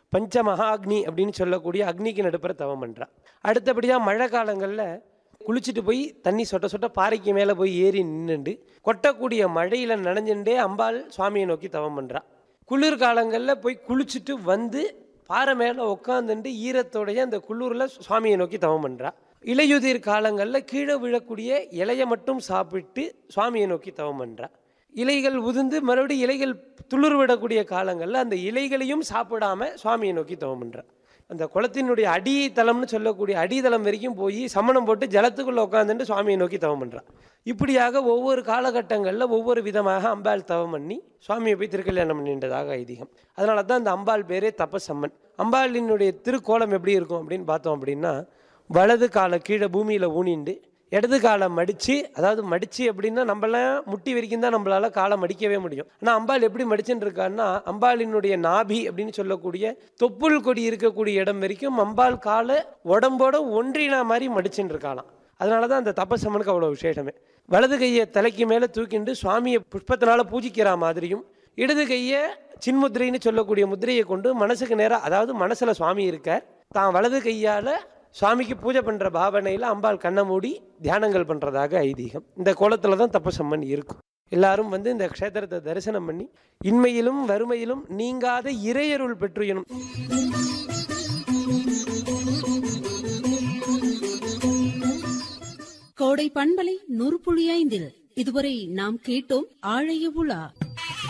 பஞ்ச மகாக்னி அப்படின்னு சொல்லக்கூடிய அக்னிக்கு நடுப்புற தவம் பண்ணுறா அடுத்தபடியாக மழை காலங்களில் குளிச்சுட்டு போய் தண்ணி சொட்ட சொட்ட பாறைக்கு மேலே போய் ஏறி நின்றுண்டு கொட்டக்கூடிய மழையில் நனைஞ்சுட்டே அம்பாள் சுவாமியை நோக்கி தவம் பண்ணுறா குளிர் காலங்களில் போய் குளிச்சுட்டு வந்து பாறை மேலே உட்காந்துட்டு ஈரத்தோடைய அந்த குளிரில் சுவாமியை நோக்கி தவம் பண்ணுறா இலையுதிர் காலங்களில் கீழே விழக்கூடிய இலையை மட்டும் சாப்பிட்டு சுவாமியை நோக்கி தவம் பண்ணுறா இலைகள் உதிர்ந்து மறுபடியும் இலைகள் துளிர் விடக்கூடிய காலங்களில் அந்த இலைகளையும் சாப்பிடாம சுவாமியை நோக்கி தவம் பண்ணுறா அந்த குளத்தினுடைய அடித்தளம்னு சொல்லக்கூடிய அடித்தளம் வரைக்கும் போய் சமணம் போட்டு ஜலத்துக்குள்ளே உட்காந்துட்டு சுவாமியை நோக்கி தவம் பண்ணுறா இப்படியாக ஒவ்வொரு காலகட்டங்களில் ஒவ்வொரு விதமாக அம்பாள் தவம் பண்ணி சுவாமியை போய் திருக்கல்யாணம் பண்ணின்றதாக ஐதீகம் அதனால தான் அந்த அம்பாள் பேரே தபசம்மன் அம்பாளினுடைய திருக்கோலம் எப்படி இருக்கும் அப்படின்னு பார்த்தோம் அப்படின்னா வலது காலை கீழே பூமியில் ஊனிண்டு இடது காலை மடித்து அதாவது மடித்து அப்படின்னா நம்மளாம் முட்டி வரைக்கும் தான் நம்மளால் காலை மடிக்கவே முடியும் ஆனால் அம்பாள் எப்படி மடிச்சுன்னு இருக்கான்னா அம்பாளினுடைய நாபி அப்படின்னு சொல்லக்கூடிய தொப்புள் கொடி இருக்கக்கூடிய இடம் வரைக்கும் அம்பாள் காலை உடம்போட ஒன்றினா மாதிரி மடிச்சுன்னு இருக்காளாம் அதனால தான் அந்த தபசம்மனுக்கு அவ்வளோ விசேஷமே வலது கையை தலைக்கு மேலே தூக்கிண்டு சுவாமியை புஷ்பத்தினால பூஜிக்கிற மாதிரியும் இடது கையை சின்முத்திரைன்னு சொல்லக்கூடிய முத்திரையை கொண்டு மனசுக்கு நேராக அதாவது மனசில் சுவாமி இருக்கார் தான் வலது கையால் சுவாமிக்கு பூஜை பண்ணுற பாவனையில் அம்பாள் கண்ணை மூடி தியானங்கள் பண்ணுறதாக ஐதீகம் இந்த கோலத்தில் தான் தப்பசம்மன் இருக்கும் எல்லாரும் வந்து இந்த க்ஷேத்திரத்தை தரிசனம் பண்ணி இன்மையிலும் வறுமையிலும் நீங்காத இறையருள் பெற்றுயணும் கோடை பண்பலை நூறு புள்ளி ஐந்தில் இதுவரை நாம் கேட்டோம் ஆழைய உலா